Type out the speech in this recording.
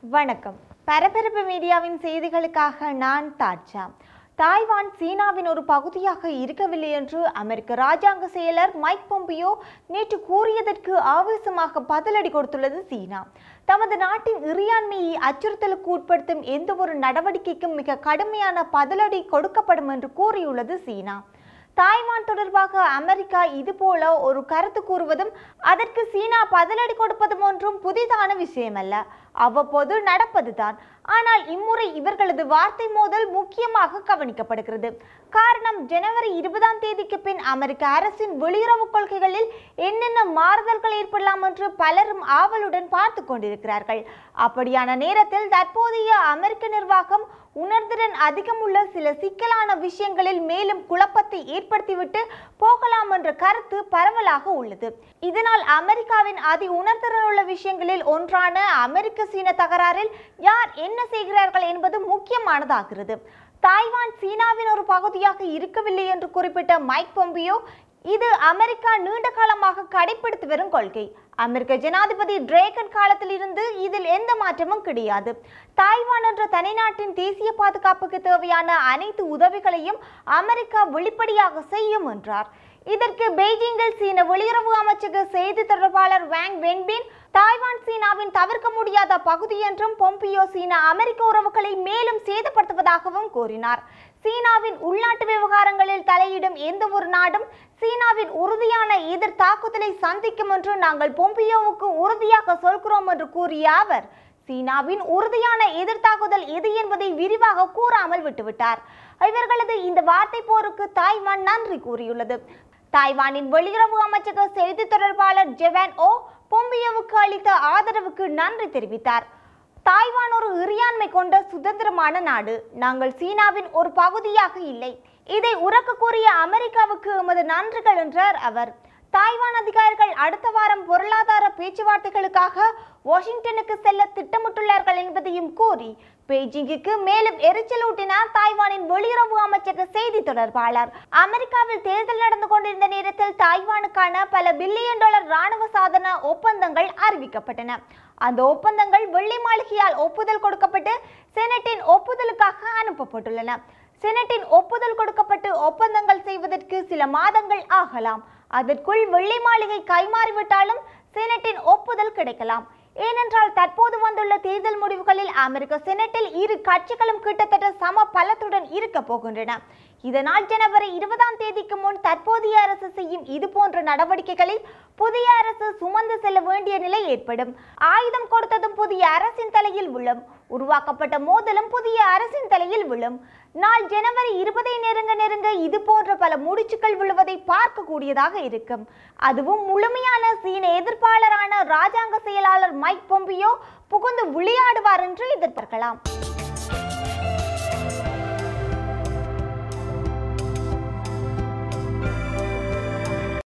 வணக்கம் பரபரப்பு மீடியாவின் செய்திகளுக்காக நான் தாட்சா தாய்வான் சீனாவின் ஒரு பகுதியாக இருக்கவில்லை என்று அமெரிக்க ராஜாங்க செயலர் மைக் பொம்பியோ நேற்று கூறியதற்கு ஆவேசமாக பதிலடி கொடுத்துள்ளது சீனா தமது நாட்டின் இறையாண்மையை அச்சுறுத்தலுக்கு உட்படுத்தும் எந்த ஒரு நடவடிக்கைக்கும் மிக கடுமையான பதிலடி கொடுக்கப்படும் என்று கூறியுள்ளது சீனா தாய்வான் தொடர்பாக அமெரிக்கா இதுபோல ஒரு கருத்து கூறுவதும் அதற்கு சீனா பதிலடி கொடுப்பதும் ஒன்றும் புதிதான விஷயமல்ல அவ்வப்போது நடப்பதுதான் ஆனால் இம்முறை இவர்களது வார்த்தை மோதல் முக்கியமாக கவனிக்கப்படுகிறது காரணம் ஜனவரி இருபதாம் தேதிக்கு பின் அமெரிக்க அரசின் வெளியுறவு கொள்கைகளில் என்னென்ன மாறுதல்கள் ஏற்படலாம் என்று பலரும் ஆவலுடன் பார்த்து கொண்டிருக்கிறார்கள் அப்படியான நேரத்தில் தற்போதைய அமெரிக்க நிர்வாகம் உணர்திறன் அதிகம் உள்ள சில சிக்கலான விஷயங்களில் மேலும் குழப்பத்தை ஏற்படுத்திவிட்டு போகலாம் என்ற கருத்து பரவலாக உள்ளது இதனால் அமெரிக்காவின் அதி உணர்திறன் உள்ள விஷயங்களில் ஒன்றான அமெரிக்க சீன தகராறில் யார் என்ன செய்கிறார்கள் என்பது முக்கியமானதாகிறது தாய்வான் சீனாவின் ஒரு பகுதியாக இருக்கவில்லை என்று குறிப்பிட்ட மைக் பொம்பியோ இது அமெரிக்கா நீண்ட காலமாக கடைபிடித்து வரும் கொள்கை அமெரிக்க ஜனாதிபதி டிரேகன் காலத்தில் இருந்து இதில் எந்த மாற்றமும் கிடையாது தாய்வான் என்ற தனிநாட்டின் தேசிய பாதுகாப்புக்கு தேவையான அனைத்து உதவிகளையும் அமெரிக்கா வெளிப்படையாக செய்யும் என்றார் இதற்கு பெய்ஜிங்கில் சீன வெளியுறவு அமைச்சக செய்தி தொடர்பாளர் வாங் வென்பின் தாய்வான் சீனாவின் தவிர்க்க முடியாத பகுதி என்றும் பொம்பியோ சீனா அமெரிக்க உறவுகளை மேலும் சேதப்படுத்துவதாகவும் கூறினார் சீனாவின் உள்நாட்டு விவகாரங்களில் தலையிடும் எந்த ஒரு நாடும் சீனாவின் உறுதியான எதிர் தாக்குதலை சந்திக்கும் என்று நாங்கள் பொம்பியோவுக்கு உறுதியாக சொல்கிறோம் என்று கூறிய அவர் சீனாவின் உறுதியான எதிர்த்தாக்குதல் எது என்பதை விரிவாக கூறாமல் விட்டுவிட்டார் இவர்களது இந்த வார்த்தை போருக்கு தாய்வான் நன்றி கூறியுள்ளது தாய்வானின் வெளியுறவு அமைச்சக செய்தி தொடர்பாளர் ஜெவான் ஓ பொம்பியோவுக்கு அளித்த ஆதரவுக்கு நன்றி தெரிவித்தார் தாய்வான் ஒரு இறையாண்மை கொண்ட சுதந்திரமான நாடு நாங்கள் சீனாவின் ஒரு பகுதியாக இல்லை இதை உறக்க கூறிய அமெரிக்காவுக்கு எமது நன்றிகள் என்றார் அவர் தாய்வான் அதிகாரிகள் அடுத்த வாரம் பொருளாதார பேச்சுவார்த்தைகளுக்காக வாஷிங்டனுக்கு செல்ல திட்டமிட்டுள்ளார்கள் என்பதையும் கூறி பெய்ஜிங்குக்கு மேலும் எரிச்சல் ஊட்டினார் தாய்வானின் வெளியுறவு அமைச்சக செய்தி தொடர்பாளர் அமெரிக்காவில் தேர்தல் நடந்து கொண்டிருந்த நேரத்தில் தாய்வானுக்கான பல பில்லியன் டாலர் ராணுவ சாதன ஒப்பந்தங்கள் அறிவிக்கப்பட்டன அந்த ஒப்பந்தங்கள் வெள்ளை மாளிகையால் ஒப்புதல் கொடுக்கப்பட்டு செனட்டின் ஒப்புதலுக்காக அனுப்பப்பட்டுள்ளன செனட்டின் ஒப்புதல் கொடுக்கப்பட்டு ஒப்பந்தங்கள் செய்வதற்கு சில மாதங்கள் ஆகலாம் அதற்குள் வெள்ளை மாளிகை கைமாறிவிட்டாலும் செனட்டின் ஒப்புதல் கிடைக்கலாம் ஏனென்றால் தற்போது வந்துள்ள தேர்தல் முடிவுகளில் அமெரிக்க செனட்டில் இரு கட்சிகளும் கிட்டத்தட்ட சம பலத்துடன் இருக்க போகின்றன இதனால் ஜனவரி இருபதாம் தேதிக்கு முன் தற்போதைய அரசு செய்யும் இது போன்ற நடவடிக்கைகளில் புதிய அரசு சுமந்து செல்ல வேண்டிய நிலை ஏற்படும் ஆயுதம் கொடுத்ததும் புதிய அரசின் தலையில் விழும் உருவாக்கப்பட்ட மோதலும் புதிய அரசின் தலையில் விழும் நாள் ஜனவரி இருபதை நெருங்க நெருங்க இது போன்ற பல முடிச்சுக்கள் விழுவதை பார்க்கக்கூடியதாக இருக்கும் அதுவும் முழுமையான சீன எதிர்ப்பாளரான ராஜாங்க செயலாளர் மைக் பொம்பியோ புகுந்து விளையாடுவார் என்று எதிர்பார்க்கலாம்